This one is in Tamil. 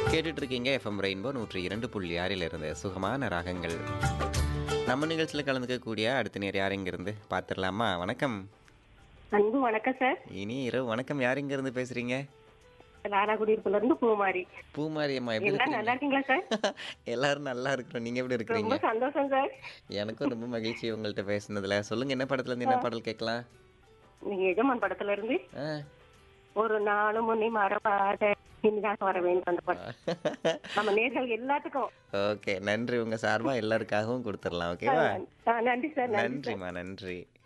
கேட்டுட்டு இருக்கீங்க எஃப்எம் ரெயின்போ நூற்றி இரண்டு புள்ளி ஆறில் இருந்து சுகமான ராகங்கள் நம்ம நிகழ்ச்சியில் கலந்துக்கக்கூடிய அடுத்த நேர் யார் இங்கிருந்து பார்த்துடலாமா வணக்கம் அன்பு வணக்கம் சார் இனி இரவு வணக்கம் யார் இங்கிருந்து பேசுறீங்க லாலாகுடியிருப்புல இருந்து பூமாரி பூமாரி அம்மா எப்படி எல்லாம் நல்லா இருக்கீங்க இருக்கீங்களா சார் எல்லாரும் நல்லா இருக்கிறோம் நீங்க எப்படி இருக்கிறீங்க ரொம்ப சந்தோஷம் சார் எனக்கும் ரொம்ப மகிழ்ச்சி உங்கள்கிட்ட பேசுனதுல சொல்லுங்க என்ன படத்துல இருந்து என்ன பாடல் கேட்கலாம் நீங்க எஜமான் படத்துல இருந்து ஆ. ஒரு நாலு மணி மரபாத இனிதாக வர வேண்டும் அந்த படம் நம்ம நேர்கள் எல்லாத்துக்கும் ஓகே நன்றி உங்க சார்பா எல்லாருக்காகவும் கொடுத்துடலாம் ஓகேவா ஆ, நன்றி சார் நன்றி சார் நன்றிம்மா நன்றி